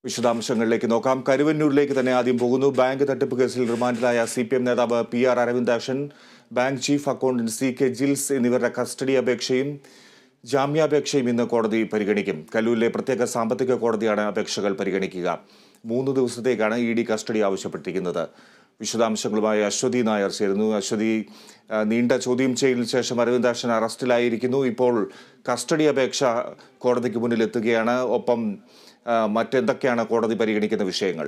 വിശദാംശങ്ങളിലേക്ക് നോക്കാം കരുവന്നൂരിലേക്ക് തന്നെ ആദ്യം പോകുന്നു ബാങ്ക് തട്ടിപ്പ് കേസിൽ റിമാൻഡിലായ സി പി എം നേതാവ് P R Aravindakshan bank chief accountant C K Jils എന്നിവരുടെ കസ്റ്റഡി അപേക്ഷയും ജാമ്യാപേക്ഷയും ഇന്ന് കോടതി പരിഗണിക്കും കല്ലൂരിലെ പ്രത്യേക സാമ്പത്തിക കോടതിയാണ് അപേക്ഷകൾ പരിഗണിക്കുക മൂന്ന് ദിവസത്തേക്കാണ് ഇ ഡി കസ്റ്റഡി ആവശ്യപ്പെട്ടിരിക്കുന്നത് വിശദാംശങ്ങളുമായി അശ്വതി നായർ ചേരുന്നു അശ്വതി ആ, നീണ്ട ചോദ്യം ചെയ്യലിന് ശേഷം അരവിന്ദാക്ഷൻ അറസ്റ്റിലായിരിക്കുന്നു ഇപ്പോൾ കസ്റ്റഡി അപേക്ഷ കോടതിക്ക് മുന്നിൽ എത്തുകയാണ് ഒപ്പം ആ, മറ്റെന്തൊക്കെയാണ് കോടതി പരിഗണിക്കുന്ന വിഷയങ്ങൾ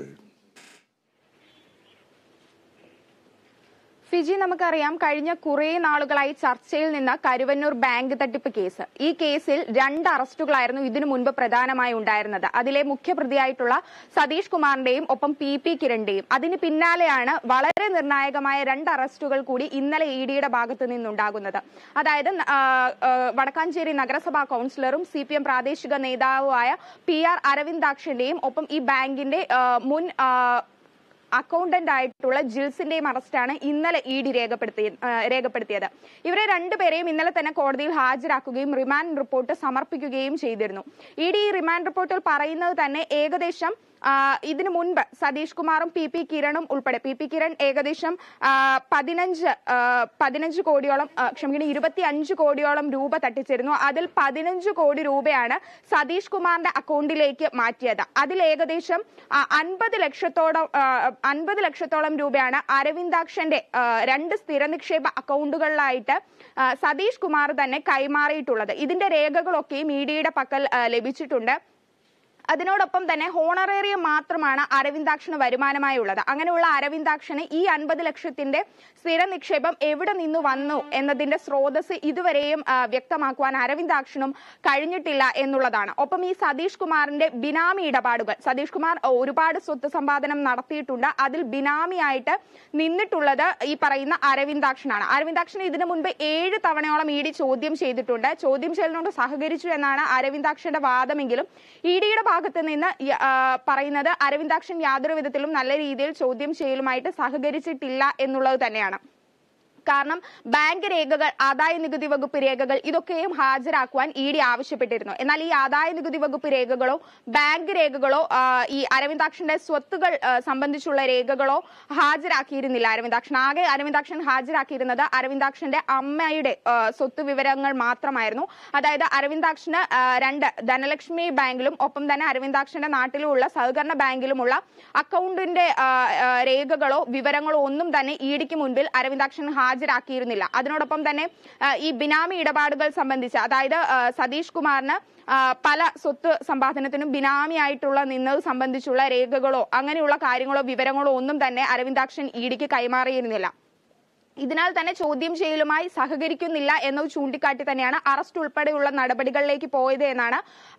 ഫിജി നമുക്കറിയാം കഴിഞ്ഞ കുറേ നാളുകളായി ചർച്ചയിൽ നിന്ന് കരുവന്നൂർ ബാങ്ക് തട്ടിപ്പ് കേസ് ഈ കേസിൽ രണ്ട് അറസ്റ്റുകളായിരുന്നു ഇതിനു മുൻപ് പ്രധാനമായി ഉണ്ടായിരുന്നത് അതിലെ മുഖ്യപ്രതിയായിട്ടുള്ള സതീഷ് കുമാറിന്റെയും ഒപ്പം പി പി കിരണിന്റെയും അതിന് പിന്നാലെയാണ് വളരെ നിർണായകമായ രണ്ട് അറസ്റ്റുകൾ കൂടി ഇന്നലെ ഇ ഡിയുടെ ഭാഗത്ത് നിന്നുണ്ടാകുന്നത് അതായത് ആ, ആ, വടക്കാഞ്ചേരി നഗരസഭാ കൌൺസിലറും സി പി എം പ്രാദേശിക നേതാവുമായ പി ആർ അരവിന്ദാക്ഷന്റെയും ഒപ്പം ഈ ബാങ്കിന്റെ ആ, മുൻ ആ, അക്കൗണ്ടന്റ് ആയിട്ടുള്ള ജിൽസിന്റെയും അറസ്റ്റാണ് ഇന്നലെ ഇ ഡി രേഖപ്പെടുത്തി ആ, രേഖപ്പെടുത്തിയത് ഇവരെ രണ്ടുപേരെയും ഇന്നലെ തന്നെ കോടതിയിൽ ഹാജരാക്കുകയും റിമാൻഡ് റിപ്പോർട്ട് സമർപ്പിക്കുകയും ചെയ്തിരുന്നു ഇ ഡി റിമാൻഡ് റിപ്പോർട്ടിൽ പറയുന്നത് തന്നെ ഏകദേശം ആ, ഇതിനു മുൻപ് സതീഷ് കുമാറും പി പി കിരണും ഉൾപ്പെടെ പി പി കിരൺ ഏകദേശം ആ, പതിനഞ്ച് ആ, പതിനഞ്ച് കോടിയോളം ആ, ക്ഷമിക്കണം ഇരുപത്തി അഞ്ച് കോടിയോളം രൂപ തട്ടിച്ചിരുന്നു അതിൽ പതിനഞ്ച് കോടി രൂപയാണ് സതീഷ് കുമാറിന്റെ അക്കൗണ്ടിലേക്ക് മാറ്റിയത് അതിൽ ഏകദേശം ആ, അൻപത് ലക്ഷത്തോളം ആ, അൻപത് ലക്ഷത്തോളം രൂപയാണ് അരവിന്ദാക്ഷന്റെ ആ, രണ്ട് സ്ഥിര നിക്ഷേപ അക്കൗണ്ടുകളിലായിട്ട് ആ, സതീഷ് കുമാർ തന്നെ കൈമാറിയിട്ടുള്ളത് ഇതിന്റെ രേഖകളൊക്കെയും ഇ ഡിയുടെ പക്കൽ ആ, ലഭിച്ചിട്ടുണ്ട് അതിനോടൊപ്പം തന്നെ ഹോണറേറിയം മാത്രമാണ് അരവിന്ദാക്ഷന് വരുമാനമായി ഉള്ളത് അങ്ങനെയുള്ള അരവിന്ദാക്ഷന് ഈ അൻപത് ലക്ഷത്തിന്റെ സ്ഥിര നിക്ഷേപം എവിടെ നിന്ന് വന്നു എന്നതിന്റെ സ്രോതസ് ഇതുവരെയും ആ, വ്യക്തമാക്കുവാൻ അരവിന്ദാക്ഷനും കഴിഞ്ഞിട്ടില്ല എന്നുള്ളതാണ് ഒപ്പം ഈ സതീഷ് കുമാറിന്റെ ബിനാമി ഇടപാടുകൾ സതീഷ് കുമാർ ഒരുപാട് സ്വത്ത് സമ്പാദനം നടത്തിയിട്ടുണ്ട് അതിൽ ബിനാമിയായിട്ട് നിന്നിട്ടുള്ളത് ഈ പറയുന്ന അരവിന്ദാക്ഷനാണ് അരവിന്ദാക്ഷൻ ഇതിനു മുൻപ് ഏഴ് തവണയോളം ഇ ഡി ചോദ്യം ചെയ്തിട്ടുണ്ട് ചോദ്യം ചെയ്യലിനോട് സഹകരിച്ചു എന്നാണ് അരവിന്ദാക്ഷന്റെ വാദമെങ്കിലും ഇ ഡിയുടെ ഭാഗത്ത് നിന്ന് യ- ആ, പറയുന്നത് അരവിന്ദാക്ഷൻ യാതൊരു വിധത്തിലും നല്ല രീതിയിൽ ചോദ്യം ചെയ്യലുമായിട്ട് സഹകരിച്ചിട്ടില്ല എന്നുള്ളത് തന്നെയാണ് കാരണം ബാങ്ക് രേഖകൾ ആദായ നികുതി വകുപ്പ് രേഖകൾ ഇതൊക്കെയും ഹാജരാക്കുവാൻ ഇ ഡി ആവശ്യപ്പെട്ടിരുന്നു എന്നാൽ ഈ ആദായ നികുതി വകുപ്പ് രേഖകളോ ബാങ്ക് രേഖകളോ ആ, ഈ അരവിന്ദാക്ഷന്റെ സ്വത്തുകൾ ആ, സംബന്ധിച്ചുള്ള രേഖകളോ ഹാജരാക്കിയിരുന്നില്ല അരവിന്ദാക്ഷൻ ആകെ അരവിന്ദാക്ഷൻ ഹാജരാക്കിയിരുന്നത് അരവിന്ദാക്ഷന്റെ അമ്മയുടെ ആ, സ്വത്ത് വിവരങ്ങൾ മാത്രമായിരുന്നു അതായത് അരവിന്ദാക്ഷന് ആ, രണ്ട് ധനലക്ഷ്മി ബാങ്കിലും ഒപ്പം തന്നെ അരവിന്ദാക്ഷന്റെ നാട്ടിലുമുള്ള സഹകരണ ബാങ്കിലുമുള്ള അക്കൗണ്ടിന്റെ ആ, ആ, രേഖകളോ വിവരങ്ങളോ ഒന്നും തന്നെ ഇ ഡിക്ക് മുൻപിൽ അരവിന്ദാക്ഷൻ ഹാജരാക്കിയിരുന്നില്ല അതിനോടൊപ്പം തന്നെ ആ, ഈ ബിനാമി ഇടപാടുകൾ സംബന്ധിച്ച് അതായത് ആ, സതീഷ് കുമാറിന് ആ, പല സ്വത്ത് സമ്പാദനത്തിനും ബിനാമിയായിട്ടുള്ള നിന്നത് സംബന്ധിച്ചുള്ള രേഖകളോ അങ്ങനെയുള്ള കാര്യങ്ങളോ വിവരങ്ങളോ ഒന്നും തന്നെ അരവിന്ദാക്ഷൻ ഇ ഡിക്ക് കൈമാറിയിരുന്നില്ല ഇതിനാൽ തന്നെ ചോദ്യം ചെയ്യലുമായി സഹകരിക്കുന്നില്ല എന്നത് ചൂണ്ടിക്കാട്ടി തന്നെയാണ് അറസ്റ്റ് ഉൾപ്പെടെയുള്ള നടപടികളിലേക്ക് പോയത് എന്നാണ്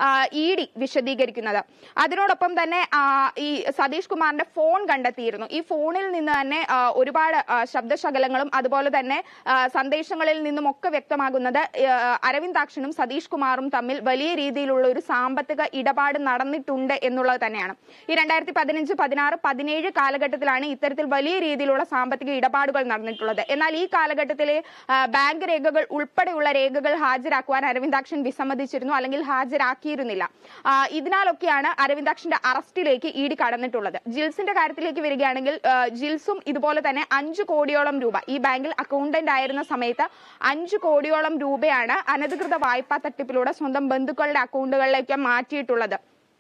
ഇ ഡി വിശദീകരിക്കുന്നത് അതിനോടൊപ്പം തന്നെ ആ, ഈ സതീഷ് കുമാറിന്റെ ഫോൺ കണ്ടെത്തിയിരുന്നു ഈ ഫോണിൽ നിന്ന് തന്നെ ആ, ഒരുപാട് ആ, ശബ്ദശകലങ്ങളും അതുപോലെ തന്നെ ആ, സന്ദേശങ്ങളിൽ നിന്നും ഒക്കെ വ്യക്തമാകുന്നത് ആ, അരവിന്ദാക്ഷനും സതീഷ് കുമാറും തമ്മിൽ വലിയ രീതിയിലുള്ള ഒരു സാമ്പത്തിക ഇടപാട് നടന്നിട്ടുണ്ട് എന്നുള്ളത് തന്നെയാണ് ഈ രണ്ടായിരത്തി പതിനഞ്ച് പതിനാറ് പതിനേഴ് കാലഘട്ടത്തിലാണ് ഇത്തരത്തിൽ വലിയ രീതിയിലുള്ള സാമ്പത്തിക ഇടപാടുകൾ നടന്നിട്ടുള്ളത് എന്നാൽ ഈ കാലഘട്ടത്തിലെ ആ, ബാങ്ക് രേഖകൾ ഉൾപ്പെടെയുള്ള രേഖകൾ ഹാജരാക്കുവാൻ അരവിന്ദാക്ഷൻ വിസമ്മതിച്ചിരുന്നു അല്ലെങ്കിൽ ഹാജരാക്കിയിരുന്നില്ല ആ, ഇതിനാലൊക്കെയാണ് അരവിന്ദാക്ഷന്റെ അറസ്റ്റിലേക്ക് ഇ ഡി കടന്നിട്ടുള്ളത് ജിൽസിന്റെ കാര്യത്തിലേക്ക് വരികയാണെങ്കിൽ ആ, ജിൽസും ഇതുപോലെ തന്നെ അഞ്ചു കോടിയോളം രൂപ ഈ ബാങ്കിൽ അക്കൗണ്ടന്റ് ആയിരുന്ന സമയത്ത് അഞ്ചു കോടിയോളം രൂപയാണ് അനധികൃത വായ്പാ തട്ടിപ്പിലൂടെ സ്വന്തം ബന്ധുക്കളുടെ അക്കൗണ്ടുകളിലേക്ക് മാറ്റിയിട്ടുള്ളത്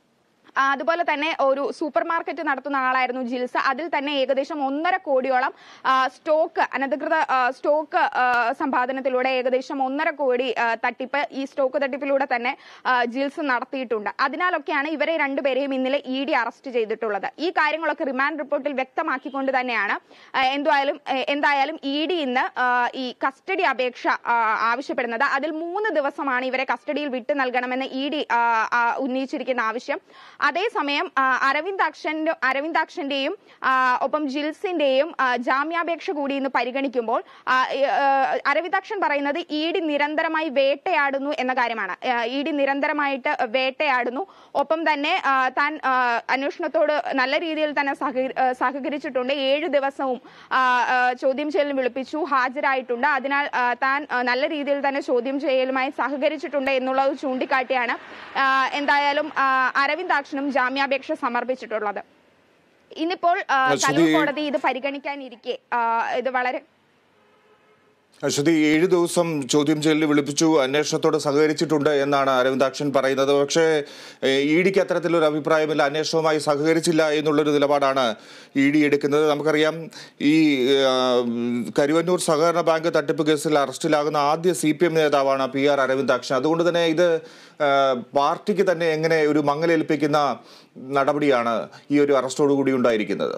ആ, അതുപോലെ തന്നെ ഒരു സൂപ്പർ മാർക്കറ്റ് നടത്തുന്ന ആളായിരുന്നു ജിൽസ് അതിൽ തന്നെ ഏകദേശം ഒന്നര കോടിയോളം ആ, സ്റ്റോക്ക് അനധികൃത ആ, സ്റ്റോക്ക് ആ, സമ്പാദനത്തിലൂടെ ഏകദേശം ഒന്നര കോടി ആ, തട്ടിപ്പ് ഈ സ്റ്റോക്ക് തട്ടിപ്പിലൂടെ തന്നെ ആ, ജിൽസ് നടത്തിയിട്ടുണ്ട് അതിനാലൊക്കെയാണ് ഇവരെ രണ്ടുപേരെയും ഇന്നലെ ഇ ഡി അറസ്റ്റ് ചെയ്തിട്ടുള്ളത് ഈ കാര്യങ്ങളൊക്കെ റിമാൻഡ് റിപ്പോർട്ടിൽ വ്യക്തമാക്കിക്കൊണ്ട് തന്നെയാണ് ആ, എന്തായാലും ഏ, എന്തായാലും ഇ ഡി ഇന്ന് ആ, ഈ കസ്റ്റഡി അപേക്ഷ ആ, ആവശ്യപ്പെടുന്നത് അതിൽ മൂന്ന് ദിവസമാണ് ഇവരെ കസ്റ്റഡിയിൽ വിട്ടു നൽകണമെന്ന് ഇ ഡി ഉന്നയിച്ചിരിക്കുന്ന ആവശ്യം അതേസമയം ആ, അരവിന്ദാക്ഷന്റെ അരവിന്ദാക്ഷന്റെയും ആ, ഒപ്പം ജിൽസിന്റെയും ആ, ജാമ്യാപേക്ഷ കൂടി ഇന്ന് പരിഗണിക്കുമ്പോൾ ആ, ഏ, ആ, അരവിന്ദാക്ഷൻ പറയുന്നത് ഇ ഡി നിരന്തരമായി വേട്ടയാടുന്നു എന്ന കാര്യമാണ് ഇ ഡി നിരന്തരമായിട്ട് വേട്ടയാടുന്നു ഒപ്പം തന്നെ ആ, താൻ ആ, അന്വേഷണത്തോട് നല്ല രീതിയിൽ തന്നെ സഹകരി- ആ, സഹകരിച്ചിട്ടുണ്ട് ഏഴ് ദിവസവും ആ, ആ, ചോദ്യം ചെയ്യലിന് വിളിപ്പിച്ചു ഹാജരായിട്ടുണ്ട് അതിനാൽ ആ, താൻ ആ, നല്ല രീതിയിൽ തന്നെ ചോദ്യം ചെയ്യലുമായി സഹകരിച്ചിട്ടുണ്ട് എന്നുള്ളത് ചൂണ്ടിക്കാട്ടിയാണ് ആ, എന്തായാലും ആ, അരവിന്ദ് അക്ഷൻ അരവിന്ദാക്ഷനും ജാമ്യാപേക്ഷ സമർപ്പിച്ചിട്ടുള്ളത് ഇന്നിപ്പോൾ ആ, ശ്രുതി- കലൂർ കോടതി ഇത് പരിഗണിക്കാനിരിക്കെ ആ, ഇത് വളരെ അശ്വതി ഏഴ് ദിവസം ചോദ്യം ചെയ്യലിൽ വിളിപ്പിച്ചു അന്വേഷണത്തോട് സഹകരിച്ചിട്ടുണ്ട് എന്നാണ് അരവിന്ദാക്ഷൻ പറയുന്നത് പക്ഷേ ഇ ഡിക്ക് അത്തരത്തിലൊരു അഭിപ്രായമില്ല അന്വേഷണവുമായി സഹകരിച്ചില്ല എന്നുള്ളൊരു നിലപാടാണ് ഇ ഡി എടുക്കുന്നത് നമുക്കറിയാം ഈ ആ, കരുവന്നൂർ സഹകരണ ബാങ്ക് തട്ടിപ്പ് കേസിൽ അറസ്റ്റിലാകുന്ന ആദ്യ സി പി എം നേതാവാണ് പി ആർ അരവിന്ദാക്ഷൻ അതുകൊണ്ട് തന്നെ ഇത് ആ, പാർട്ടിക്ക് തന്നെ എങ്ങനെ ഒരു മങ്ങലേൽപ്പിക്കുന്ന നടപടിയാണ് ഈ ഒരു അറസ്റ്റോടുകൂടി ഉണ്ടായിരിക്കുന്നത്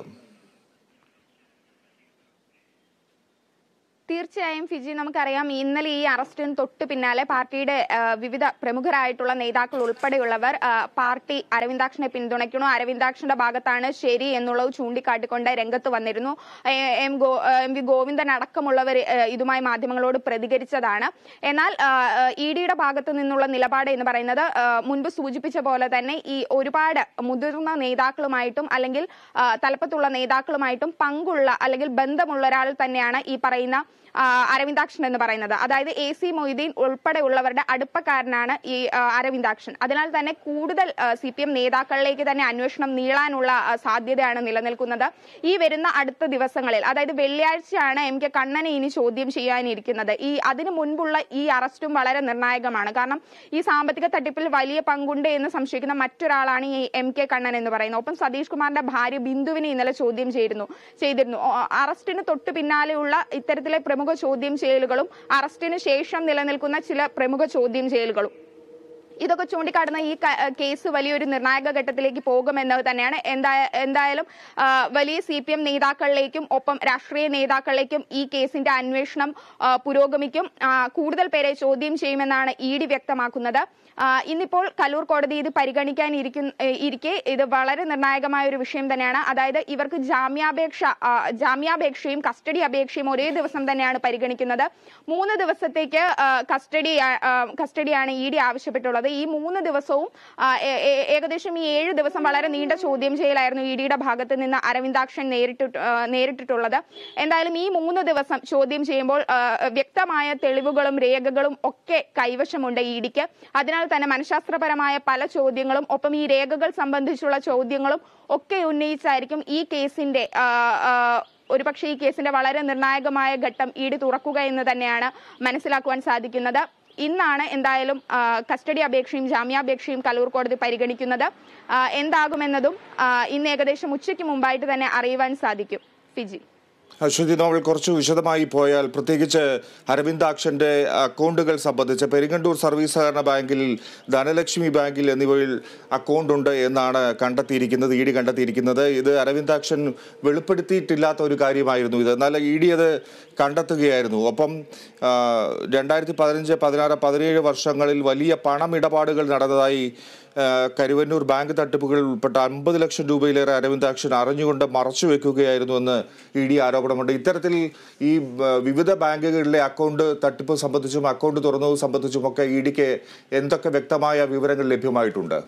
തീർച്ചയായും ഫിജി നമുക്കറിയാം ഇന്നലെ ഈ അറസ്റ്റിന് തൊട്ട് പിന്നാലെ പാർട്ടിയുടെ ആ, വിവിധ പ്രമുഖരായിട്ടുള്ള നേതാക്കൾ ഉൾപ്പെടെയുള്ളവർ ആ, പാർട്ടി അരവിന്ദാക്ഷനെ പിന്തുണയ്ക്കണോ അരവിന്ദാക്ഷന്റെ ഭാഗത്താണ് ശരി എന്നുള്ളത് ചൂണ്ടിക്കാട്ടിക്കൊണ്ട് രംഗത്ത് വന്നിരുന്നു എ, എം ഗോ ആ, എം വി ഗോവിന്ദൻ അടക്കമുള്ളവർ ആ, ഇതുമായി മാധ്യമങ്ങളോട് പ്രതികരിച്ചതാണ് എന്നാൽ ഇ ഡിയുടെ ഭാഗത്തു നിന്നുള്ള നിലപാട് എന്ന് പറയുന്നത് ആ, മുൻപ് സൂചിപ്പിച്ച പോലെ തന്നെ ഈ ഒരുപാട് മുതിർന്ന നേതാക്കളുമായിട്ടും അല്ലെങ്കിൽ ആ, തലപ്പത്തുള്ള നേതാക്കളുമായിട്ടും പങ്കുള്ള അല്ലെങ്കിൽ ബന്ധമുള്ള ഒരാൾ തന്നെയാണ് ഈ പറയുന്ന ആ, അരവിന്ദാക്ഷൻ എന്ന് പറയുന്നത് അതായത് എ സി മൊയ്തീൻ ഉൾപ്പെടെയുള്ളവരുടെ അടുപ്പക്കാരനാണ് ഈ ആ, അരവിന്ദാക്ഷൻ അതിനാൽ തന്നെ കൂടുതൽ സി പി എം നേതാക്കളിലേക്ക് തന്നെ അന്വേഷണം നീളാനുള്ള ആ, സാധ്യതയാണ് നിലനിൽക്കുന്നത് ഈ വരുന്ന അടുത്ത ദിവസങ്ങളിൽ അതായത് വെള്ളിയാഴ്ചയാണ് എം കെ കണ്ണനെ ഇനി ചോദ്യം ചെയ്യാനിരിക്കുന്നത് ഈ അതിനു മുൻപുള്ള ഈ അറസ്റ്റും വളരെ നിർണായകമാണ് കാരണം ഈ സാമ്പത്തിക തട്ടിപ്പിൽ വലിയ പങ്കുണ്ട് എന്ന് സംശയിക്കുന്ന മറ്റൊരാളാണ് ഈ എം കെ കണ്ണൻ എന്ന് പറയുന്നത് ഒപ്പം സതീഷ് കുമാറിന്റെ ഭാര്യ ബിന്ദുവിനെ ഇന്നലെ ചോദ്യം ചെയ്തിരുന്നു ചെയ്തിരുന്നു ഓ, അറസ്റ്റിന് തൊട്ടു പിന്നാലെയുള്ള ഇത്തരത്തിലെ പ്രമുഖ ചോദ്യം ചെയ്യലുകളും അറസ്റ്റിന് ശേഷം നിലനിൽക്കുന്ന ചില പ്രമുഖ ചോദ്യം ചെയ്യലുകളും ഇതൊക്കെ ചൂണ്ടിക്കാട്ടുന്ന ഈ ക- കേസ് വലിയൊരു നിർണായക ഘട്ടത്തിലേക്ക് പോകുമെന്നത് തന്നെയാണ് എന്താ- എന്തായാലും ആ, വലിയ സി പി എം നേതാക്കളിലേക്കും ഒപ്പം രാഷ്ട്രീയ നേതാക്കളിലേക്കും ഈ കേസിന്റെ അന്വേഷണം ആ, പുരോഗമിക്കും ആ, കൂടുതൽ പേരെ ചോദ്യം ചെയ്യുമെന്നാണ് ഇ ഡി വ്യക്തമാക്കുന്നത് ആ, ഇന്നിപ്പോൾ കലൂർ കോടതി ഇത് പരിഗണിക്കാൻ ഇരിക്കുന്ന ഇരിക്കെ ഇത് വളരെ നിർണായകമായ ഒരു വിഷയം തന്നെയാണ് അതായത് ഇവർക്ക് ജാമ്യാപേക്ഷ ആ, ജാമ്യാപേക്ഷയും കസ്റ്റഡി അപേക്ഷയും ഒരേ ദിവസം തന്നെയാണ് പരിഗണിക്കുന്നത് മൂന്ന് ദിവസത്തേക്ക് ആ, കസ്റ്റഡി ആ- ആ, കസ്റ്റഡിയാണ് ഇ ഡി ആവശ്യപ്പെട്ടുള്ളത് ഈ മൂന്ന് ദിവസവും ആ, ഏ- ഏ- ഏകദേശം ഈ ഏഴ് ദിവസം വളരെ നീണ്ട ചോദ്യം ചെയ്യലായിരുന്നു ഇ ഡിയുടെ ഭാഗത്ത് നിന്ന് അരവിന്ദാക്ഷൻ നേരിട്ട് നേരിട്ടിട്ടുള്ളത് എന്തായാലും ഈ മൂന്ന് ദിവസം ചോദ്യം ചെയ്യുമ്പോൾ ആ, വ്യക്തമായ തെളിവുകളും രേഖകളും ഒക്കെ കൈവശമുണ്ട് ഇ ഡിക്ക് അതിനാൽ തന്നെ മനഃശാസ്ത്രപരമായ പല ചോദ്യങ്ങളും ഒപ്പം ഈ രേഖകൾ സംബന്ധിച്ചുള്ള ചോദ്യങ്ങളും ഒക്കെ ഉന്നയിച്ചായിരിക്കും ഈ കേസിന്റെ ആ, ആ, ഒരുപക്ഷെ ഈ കേസിന്റെ വളരെ നിർണായകമായ ഘട്ടം ഇ ഡി തുറക്കുക എന്ന് തന്നെയാണ് മനസ്സിലാക്കുവാൻ സാധിക്കുന്നത് ഇന്നാണ് എന്തായാലും ആ, കസ്റ്റഡി അപേക്ഷയും ജാമ്യാപേക്ഷയും കലൂർ കോടതി പരിഗണിക്കുന്നത് ആ, എന്താകുമെന്നതും ആ, ഇന്ന് ഏകദേശം ഉച്ചയ്ക്ക് മുമ്പായിട്ട് തന്നെ അറിയുവാൻ സാധിക്കും ഫിജി അശ്വതി നോവൽ കുറച്ച് വിശദമായി പോയാൽ പ്രത്യേകിച്ച് അരവിന്ദാക്ഷന്റെ അക്കൗണ്ടുകൾ സംബന്ധിച്ച് പെരിങ്ങണ്ടൂർ സർവീസ് സഹകരണ ബാങ്കിൽ ധനലക്ഷ്മി ബാങ്കിൽ എന്നിവയിൽ അക്കൗണ്ട് ഉണ്ട് എന്നാണ് കണ്ടെത്തിയിരിക്കുന്നത് ഇ ഡി കണ്ടെത്തിയിരിക്കുന്നത് ഇത് അരവിന്ദാക്ഷൻ വെളിപ്പെടുത്തിയിട്ടില്ലാത്ത ഒരു കാര്യമായിരുന്നു ഇത് എന്നാൽ ഇ ഡി അത് കണ്ടെത്തുകയായിരുന്നു ഒപ്പം ആ, രണ്ടായിരത്തി പതിനഞ്ച് പതിനാറ് പതിനേഴ് വർഷങ്ങളിൽ വലിയ പണമിടപാടുകൾ നടന്നതായി ആ, കരുവന്നൂർ ബാങ്ക് തട്ടിപ്പുകളിൽ ഉൾപ്പെട്ട അൻപത് ലക്ഷം രൂപയിലേറെ അരവിന്ദാക്ഷൻ അറിഞ്ഞുകൊണ്ട് മറച്ചു വെക്കുകയായിരുന്നു എന്ന് ഇ ഡി ആരോപണമുണ്ട് ഇത്തരത്തിൽ ഈ ആ, വിവിധ ബാങ്കുകളിലെ അക്കൗണ്ട് തട്ടിപ്പ് സംബന്ധിച്ചും അക്കൗണ്ട് തുറന്നത് സംബന്ധിച്ചുമൊക്കെ ഇ ഡിക്ക് എന്തൊക്കെ വ്യക്തമായ വിവരങ്ങൾ ലഭ്യമായിട്ടുണ്ട്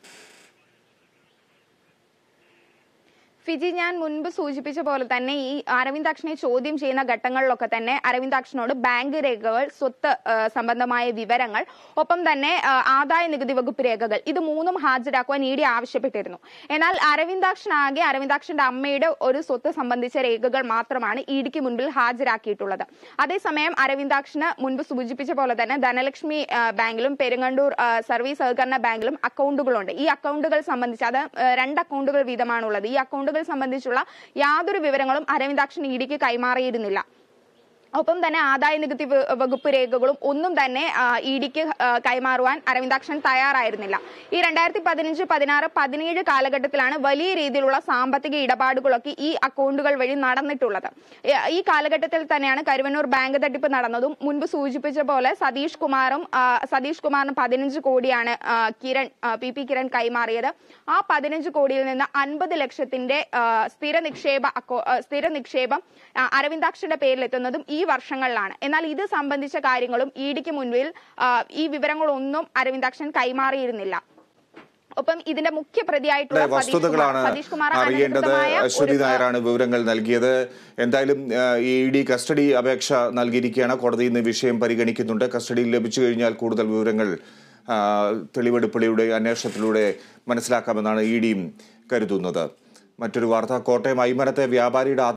ഫിജി ഞാൻ മുൻപ് സൂചിപ്പിച്ച പോലെ തന്നെ ഈ അരവിന്ദാക്ഷനെ ചോദ്യം ചെയ്യുന്ന ഘട്ടങ്ങളിലൊക്കെ തന്നെ അരവിന്ദാക്ഷനോട് ബാങ്ക് രേഖകൾ സ്വത്ത് ആ, സംബന്ധമായ വിവരങ്ങൾ ഒപ്പം തന്നെ ആ, ആദായ നികുതി വകുപ്പ് രേഖകൾ ഇത് മൂന്നും ഹാജരാക്കുവാൻ ഇ ഡി ആവശ്യപ്പെട്ടിരുന്നു എന്നാൽ അരവിന്ദാക്ഷൻ ആകെ അരവിന്ദാക്ഷന്റെ അമ്മയുടെ ഒരു സ്വത്ത് സംബന്ധിച്ച രേഖകൾ മാത്രമാണ് ഇ ഡിക്ക് മുൻപിൽ ഹാജരാക്കിയിട്ടുള്ളത് അതേസമയം അരവിന്ദാക്ഷന് മുൻപ് സൂചിപ്പിച്ച പോലെ തന്നെ ധനലക്ഷ്മി ആ, ബാങ്കിലും പെരുങ്ങണ്ടൂർ ആ, സർവീസ് സഹകരണ ബാങ്കിലും അക്കൗണ്ടുകളുണ്ട് ഈ അക്കൗണ്ടുകൾ സംബന്ധിച്ച് അത് ആ, രണ്ട് അക്കൗണ്ടുകൾ വീതമാണുള്ളത് ഈ അക്കൗണ്ടുകൾ സംബന്ധിച്ചുള്ള യാതൊരു വിവരങ്ങളും അരവിന്ദാക്ഷൻ ഇ ഡിക്ക് കൈമാറിയിരുന്നില്ല ഒപ്പം തന്നെ ആദായ നികുതി വ- വകുപ്പ് രേഖകളും ഒന്നും തന്നെ ഇ ഡിക്ക് കൈമാറുവാൻ അരവിന്ദാക്ഷൻ തയ്യാറായിരുന്നില്ല ഈ രണ്ടായിരത്തി പതിനഞ്ച് പതിനാറ് പതിനേഴ് കാലഘട്ടത്തിലാണ് വലിയ രീതിയിലുള്ള സാമ്പത്തിക ഇടപാടുകളൊക്കെ ഈ അക്കൗണ്ടുകൾ വഴി നടന്നിട്ടുള്ളത് ഏ, ഈ കാലഘട്ടത്തിൽ തന്നെയാണ് കരുവന്നൂർ ബാങ്ക് തട്ടിപ്പ് നടന്നതും മുൻപ് സൂചിപ്പിച്ച പോലെ സതീഷ് കുമാറും ആ, സതീഷ് കുമാറിന് പതിനഞ്ച് കോടിയാണ് ആ, കിരൺ ആ, പി പി കിരൺ കൈമാറിയത് ആ പതിനഞ്ച് കോടിയിൽ നിന്ന് അൻപത് ലക്ഷത്തിന്റെ ആ, സ്ഥിര നിക്ഷേപ അക്കോ- ആ, സ്ഥിര നിക്ഷേപം ആ, അരവിന്ദാക്ഷന്റെ പേരിൽ എത്തുന്നതും ഈ വർഷങ്ങളിലാണ് എന്നാൽ ഇത് സംബന്ധിച്ച കാര്യങ്ങളും ഇ ഡിക്ക് മുൻപിൽ ആ, ഈ വിവരങ്ങളൊന്നും അരവിന്ദാക്ഷൻ കൈമാറിയിരുന്നില്ല ഒപ്പം ഇതിന്റെ മുഖ്യ പ്രതിയായിട്ടുള്ള ഇവിടെ സതീഷ് കുമാർ വസ്തുതകളാണ് സതീഷ് കുമാർ അറിയേണ്ടത് അനധികൃതമായ അശ്വതി ഒരു, ആ, നായരാണ് വിവരങ്ങൾ നൽകിയത് എന്തായാലും ഇ ഡി കസ്റ്റഡി അപേക്ഷ നൽകിയിരിക്കുകയാണ് കോടതി ഇന്ന് വിഷയം പരിഗണിക്കുന്നുണ്ട് കസ്റ്റഡിയിൽ ലഭിച്ചു കഴിഞ്ഞാൽ കൂടുതൽ വിവരങ്ങൾ ആ, തെളിവെടുപ്പിലൂടെ അന്വേഷണത്തിലൂടെ മനസ്സിലാക്കാമെന്നാണ് ഇ ഡിയും കരുതുന്നത് മറ്റൊരു വാർത്ത കോട്ടയം ഐമനത്തെ വ്യാപാരിയുടെ